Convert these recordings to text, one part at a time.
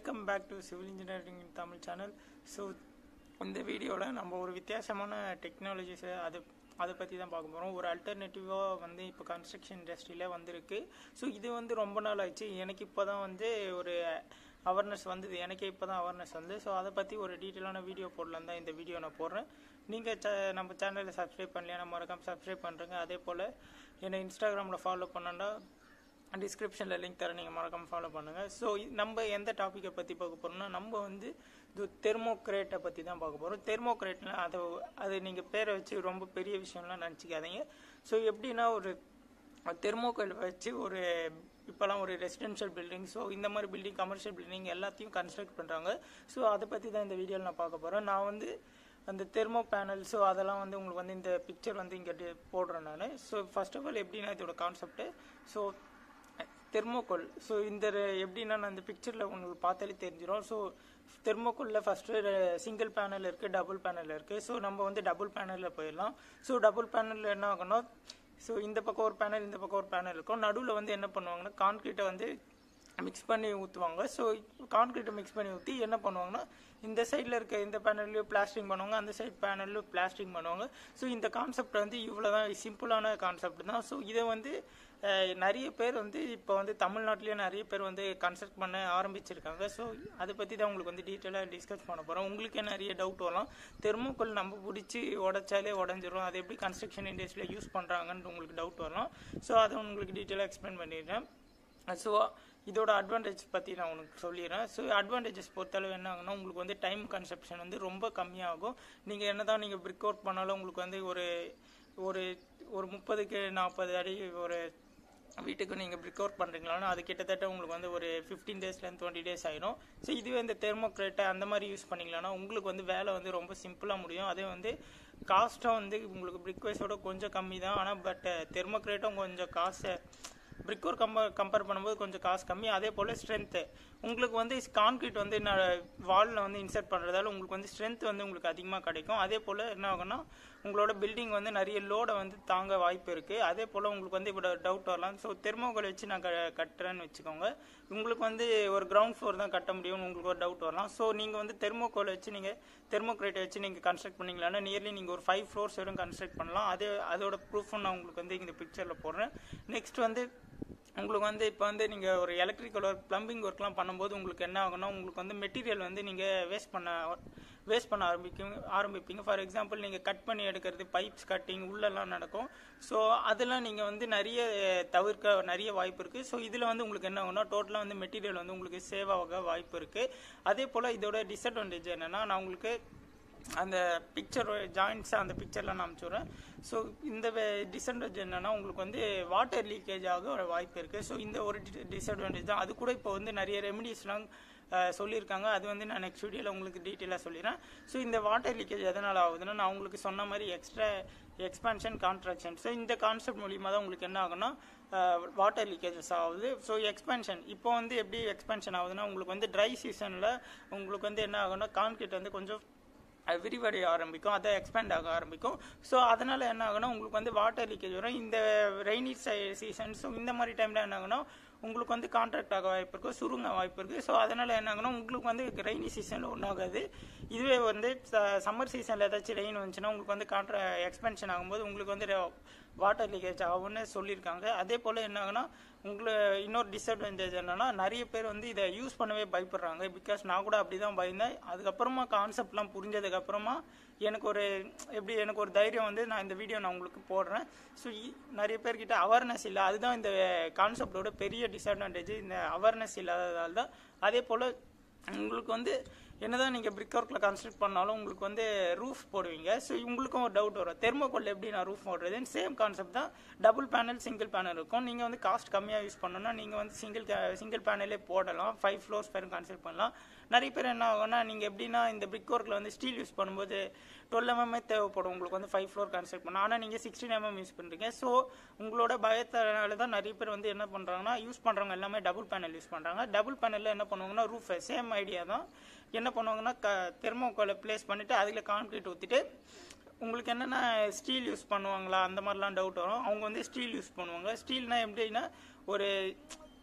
welcome back to civil engineering Tamil channel so இந்த வீடியோவில் நம்ம ஒரு வித்தியாசமான டெக்னாலஜிஸை அது அதை பற்றி தான் பார்க்க போகிறோம் ஒரு அல்டர்னேட்டிவாக வந்து இப்போ கன்ஸ்ட்ரக்ஷன் இண்டஸ்ட்ரியில் வந்திருக்கு ஸோ இது வந்து ரொம்ப நாள் ஆச்சு எனக்கு இப்போ தான் வந்து ஒரு அவேர்னஸ் வந்தது எனக்கே இப்போ தான் அவேர்னஸ் வந்து ஸோ அதை பற்றி ஒரு டீட்டெயிலான வீடியோ போடலாம் தான் இந்த வீடியோ நான் போடுறேன் நீங்கள் ச நம்ம சேனலை சப்ஸ்கிரைப் பண்ணலையா மறக்காம சப்ஸ்கிரைப் பண்ணுறேங்க அதே போல் என்னை இன்ஸ்டாகிராமில் ஃபாலோ பண்ணோன்னா டிஸ்கிரிப்ஷனில் லிங்க் தரேன் நீங்கள் மறக்காம ஃபாலோ பண்ணுங்கள் ஸோ நம்ம எந்த டாப்பிக்கை பற்றி பார்க்க போகிறோம்னா நம்ம வந்து இது தெர்மோக்ரேட்டை பற்றி தான் பார்க்க போகிறோம் தெர்மோக்ரேட்னா அதை அது நீங்கள் பேரை வச்சு ரொம்ப பெரிய விஷயம்லாம் நினச்சிக்காதீங்க ஸோ எப்படின்னா ஒரு தெர்மோக்கோல் வச்சு ஒரு இப்போலாம் ஒரு ரெசிடென்ஷியல் பில்டிங் ஸோ இந்த மாதிரி பில்டிங் கமர்ஷியல் பில்டிங் எல்லாத்தையும் கன்ஸ்ட்ரக்ட் பண்ணுறாங்க ஸோ அதை பற்றி தான் இந்த வீடியோவில் நான் பார்க்க போகிறேன் நான் வந்து அந்த தெர்மோ பேனல் ஸோ அதெல்லாம் வந்து உங்களுக்கு வந்து இந்த பிக்சர் வந்து இங்கே போடுறேன் நான் ஸோ ஃபர்ஸ்ட் ஆஃப் ஆல் எப்படின்னா இதோட கான்செப்ட் ஸோ தெர்மோகோல் ஸோ இந்த ரெ- எப்படின்னா நான் இந்த பிக்சரில் உங்களுக்கு பார்த்தாலே தெரிஞ்சிடும் ஸோ தெர்மோகோலில் ஃபஸ்ட்டு சிங்கிள் பேனல் இருக்குது டபுள் பேனல் இருக்குது ஸோ நம்ம வந்து டபுள் பேனலில் போயிடலாம் ஸோ டபுள் பேனலில் என்ன ஆகணும் ஸோ இந்த பக்கம் ஒரு பேனல் இந்த பக்கம் ஒரு பேனல் இருக்கும் நடுவில் வந்து என்ன பண்ணுவாங்கன்னா கான்கிரீட்டை வந்து மிக்ஸ் பண்ணி ஊற்றுவாங்க ஸோ கான்கிரீட்டை மிக்ஸ் பண்ணி ஊற்றி என்ன பண்ணுவாங்கன்னா இந்த சைடில் இருக்க இந்த பேனல்லையும் பிளாஸ்டிங் பண்ணுவாங்க அந்த சைட் பேனல்லையும் பிளாஸ்டிங் பண்ணுவாங்க ஸோ இந்த கான்செப்ட் வந்து இவ்வளோ தான் சிம்பிளான கான்செப்ட் தான் ஸோ இதை வந்து அஹ், நிறைய பேர் வந்து இப்போ வந்து தமிழ்நாட்டிலேயே நிறைய பேர் வந்து கன்ஸ்ட்ரக்ட் பண்ண ஆரம்பிச்சிருக்காங்க ஸோ அதை பற்றி தான் உங்களுக்கு வந்து டீட்டெயிலாக டிஸ்கஸ் பண்ண போகிறோம் உங்களுக்கே நிறைய டவுட் வரலாம் தெர்மோக்கோல் நம்ம பிடிச்சி உடைச்சாலே உடஞ்சிரும் அதை எப்படி கன்ஸ்ட்ரக்ஷன் இண்டஸ்ட்ரியில் யூஸ் பண்ணுறாங்கன்னு உங்களுக்கு டவுட் வரலாம் ஸோ அதை உங்களுக்கு டீட்டெயிலாக எக்ஸ்பிளைன் பண்ணிடுறேன் ஸோ இதோட அட்வான்டேஜ் பற்றி நான் உனக்கு சொல்லிடுறேன் ஸோ அட்வான்டேஜஸ் பொறுத்தளவு என்ன ஆகுனா உங்களுக்கு வந்து டைம் கன்சப்ஷன் வந்து ரொம்ப கம்மியாகும் நீங்கள் என்ன தான் நீங்கள் பிரிக் அவுட் பண்ணாலும் உங்களுக்கு வந்து ஒரு ஒரு ஒரு முப்பதுக்கு நாற்பது அடி ஒரு வீட்டுக்கு நீங்கள் பிரிக் அவுட் பண்ணுறீங்களானா அது கிட்டத்தட்ட உங்களுக்கு வந்து ஒரு ஃபிஃப்டீன் டேஸ்லேருந்து டுவெண்ட்டி டேஸ் ஆயிடும் ஸோ இதுவே இந்த தெர்மோக்ரேட்டை அந்த மாதிரி யூஸ் பண்ணிங்களானா உங்களுக்கு வந்து வேலை வந்து ரொம்ப சிம்பிளாக முடியும் அதே வந்து காஸ்ட்டும் வந்து உங்களுக்கு பிரிக் வைஸோட கொஞ்சம் கம்மி தான் ஆனால் பட் தெர்மோக்ரேட்டும் கொஞ்சம் காசை பிரிக் ஒர்க் கம்பேர் கம்பேர் பண்ணும்போது கொஞ்சம் காசு கம்மி அதே போல் ஸ்ட்ரென்த்து உங்களுக்கு வந்து கான்கிரீட் வந்து நான் வாலில் வந்து இன்சர்ட் பண்ணுறதால உங்களுக்கு வந்து ஸ்ட்ரென்த் வந்து உங்களுக்கு அதிகமாக கிடைக்கும் அதே போல் என்ன ஆகும்னா உங்களோட பில்டிங் வந்து நிறைய லோடை வந்து தாங்க வாய்ப்பு இருக்குது அதே போல் உங்களுக்கு வந்து இப்போ டவுட் வரலாம் ஸோ தெர்மோகோல் வச்சு நான் க கட்டுறேன்னு வச்சுக்கோங்க உங்களுக்கு வந்து ஒரு கிரவுண்ட் ஃப்ளோர் தான் கட்ட முடியும்னு உங்களுக்கு ஒரு டவுட் வரலாம் ஸோ நீங்கள் வந்து தெர்மோகோல் வச்சு நீங்கள் தெர்மோக்ரேட்டை வச்சு நீங்கள் கன்ஸ்ட்ரக்ட் பண்ணீங்களான்னா நியர்லி நீங்கள் ஒரு ஃபைவ் ஃப்ளோர்ஸ் வரும் கன்ஸ்ட்ரக்ட் பண்ணலாம் அதே அதோட ப்ரூஃபும் நான் உங்களுக்கு வந்து இந்த பிக்சரில் போடுறேன் நெக்ஸ்ட் வந்து உங்களுக்கு வந்து இப்போ வந்து நீங்கள் ஒரு எலக்ட்ரிக்கல் ஒர்க் ப்ளம்பிங் ஒர்க்லாம் பண்ணும்போது உங்களுக்கு என்ன ஆகும்னா உங்களுக்கு வந்து மெட்டீரியல் வந்து நீங்கள் வேஸ்ட் பண்ண வேஸ்ட் பண்ண ஆரம்பிக்கும் ஆரம்பிப்பீங்க ஃபார் எக்ஸாம்பிள் நீங்கள் கட் பண்ணி எடுக்கிறது பைப்ஸ் கட்டிங் உள்ளெல்லாம் நடக்கும் ஸோ அதெல்லாம் நீங்கள் வந்து நிறைய தவிர்க்க நிறைய வாய்ப்பு இருக்குது ஸோ இதில் வந்து உங்களுக்கு என்ன ஆகும்னா டோட்டலாக வந்து மெட்டீரியல் வந்து உங்களுக்கு சேவ் ஆக வாய்ப்பு இருக்குது அதே போல் இதோட டிஸ்அட்வான்டேஜ் என்னென்னா நான் உங்களுக்கு அந்த பிக்சர் ஜாயின்ஸ் அந்த பிக்சர்லாம் நான் அனுப்பிச்சுடுறேன் ஸோ இந்த டிஸ்அட்வான்டேஜ் என்னன்னா உங்களுக்கு வந்து வாட்டர் லீக்கேஜ் ஆக ஒரு வாய்ப்பு இருக்குது ஸோ இந்த ஒரு டிஸ்அட்வான்டேஜ் தான் அது கூட இப்போ வந்து நிறைய ரெமெடிஸ்லாம் சொல்லியிருக்காங்க அது வந்து நான் நெக்ஸ்ட் வீடியோவில் உங்களுக்கு டீட்டெயிலாக சொல்லிடுறேன் ஸோ இந்த வாட்டர் லீக்கேஜ் எதனால் ஆகுதுன்னா நான் உங்களுக்கு சொன்ன மாதிரி எக்ஸ்ட்ரா எக்ஸ்பான்ஷன் கான்ட்ராக்ஷன் ஸோ இந்த கான்செப்ட் மூலியமாக தான் உங்களுக்கு என்ன ஆகும்னா வாட்டர் லீக்கேஜஸ் ஆகுது ஸோ எக்ஸ்பென்ஷன் இப்போ வந்து எப்படி எக்ஸ்பென்ஷன் ஆகுதுன்னா உங்களுக்கு வந்து ட்ரை சீசனில் உங்களுக்கு வந்து என்ன ஆகும்னா கான்கிரீட் வந்து கொஞ்சம் அது விரிவடைய ஆரம்பிக்கும் அதை எக்ஸ்பேண்ட் ஆக ஆரம்பிக்கும் ஸோ அதனால என்ன ஆகும்னா உங்களுக்கு வந்து வாட்டர் லீக்கேஜ் வரும் இந்த ரெய்னி சீசன் ஸோ இந்த மாதிரி டைம்ல என்ன ஆகும்னா உங்களுக்கு வந்து கான்ட்ராக்ட் ஆக வாய்ப்பு இருக்கு சுருங்க வாய்ப்பு இருக்கு ஸோ அதனால என்ன ஆகும்னா உங்களுக்கு வந்து ரெய்னி சீசன்ல ஒன்றும் ஆகாது இதுவே வந்து சம்மர் சீசன்ல ஏதாச்சும் ரெயின் வந்துச்சுன்னா உங்களுக்கு வந்து கான்ட்ரா எக்ஸ்பென்ஷன் ஆகும்போது உங்களுக்கு வந்து வாட்டர் லீக்கேஜ் ஆகும்னு சொல்லியிருக்காங்க அதே போல் என்ன ஆகுனா உங்களை இன்னொரு டிஸ்அட்வான்டேஜ் என்னன்னா நிறைய பேர் வந்து இதை யூஸ் பண்ணவே பயப்படுறாங்க பிகாஸ் நான் கூட அப்படி தான் பயந்தேன் அதுக்கப்புறமா கான்செப்ட்லாம் புரிஞ்சதுக்கு அப்புறமா எனக்கு ஒரு எப்படி எனக்கு ஒரு தைரியம் வந்து நான் இந்த வீடியோ நான் உங்களுக்கு போடுறேன் ஸோ நிறைய பேர்கிட்ட அவேர்னஸ் இல்லை அதுதான் இந்த கான்செப்டோட பெரிய டிஸ்அட்வான்டேஜ் இந்த அவேர்னஸ் இல்லாததால் தான் அதே போல் உங்களுக்கு வந்து என்னதான் நீங்கள் பிரிக் ஒர்க்கில் கன்ஸ்ட்ரக்ட் பண்ணாலும் உங்களுக்கு வந்து ரூஃப் போடுவீங்க ஸோ உங்களுக்கும் ஒரு டவுட் வரும் தெர்மோகோல் எப்படி நான் ரூஃப் போடுறதுன்னு சேம் கான்செப்ட் தான் டபுள் பேனல் சிங்கிள் பேனல் இருக்கும் நீங்கள் வந்து காஸ்ட் கம்மியாக யூஸ் பண்ணணும்னா நீங்கள் வந்து சிங்கிள் சிங்கிள் பேனலே போடலாம் ஃபைவ் ஃப்ளோர்ஸ் பேரும் கன்ஸ்ட்ரக்ட் பண்ணலாம் நிறைய பேர் என்ன ஆகும்னா நீங்கள் எப்படின்னா இந்த பிரிக் ஒர்க்கில் வந்து ஸ்டீல் யூஸ் பண்ணும்போது டுவெல் எம்எம்ஏ தேவைப்படும் உங்களுக்கு வந்து ஃபைவ் ஃப்ளோர் கன்ஸ்ட்ரக்ட் பண்ண ஆனால் நீங்கள் சிக்ஸ்டீன் எம்எம் யூஸ் பண்ணுறீங்க ஸோ உங்களோட பயத்தினால தான் நிறைய பேர் வந்து என்ன பண்ணுறாங்கன்னா யூஸ் பண்ணுறவங்க எல்லாமே டபுள் பேனல் யூஸ் பண்ணுறாங்க டபுள் பேனலில் என்ன பண்ணுவாங்கன்னா ரூஃப் சேம் ஐடியா தான் என்ன பண்ணுவாங்கன்னா க தெர்மோக்கோலை ப்ளேஸ் பண்ணிவிட்டு அதில் கான்கிரீட் ஊற்றிட்டு உங்களுக்கு என்னென்னா ஸ்டீல் யூஸ் பண்ணுவாங்களா அந்த மாதிரிலாம் டவுட் வரும் அவங்க வந்து ஸ்டீல் யூஸ் பண்ணுவாங்க ஸ்டீல்னா எப்படின்னா ஒரு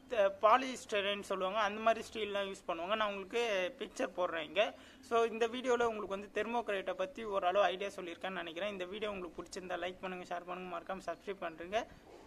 பாலிஸ்டரின்னு சொல்லுவாங்க அந்த மாதிரி ஸ்டீல்லாம் யூஸ் பண்ணுவாங்க நான் உங்களுக்கு பிக்சர் போடுறேன் இங்கே ஸோ இந்த வீடியோவில் உங்களுக்கு வந்து தெர்மோக்ரேட்டை பற்றி ஓரளவு ஐடியா சொல்லியிருக்கேன்னு நினைக்கிறேன் இந்த வீடியோ உங்களுக்கு பிடிச்சிருந்தா லைக் பண்ணுங்கள் ஷேர் பண்ணுங்கள் மறக்காமல் சப்ஸ்கிரைப் பண்ணுறேங்க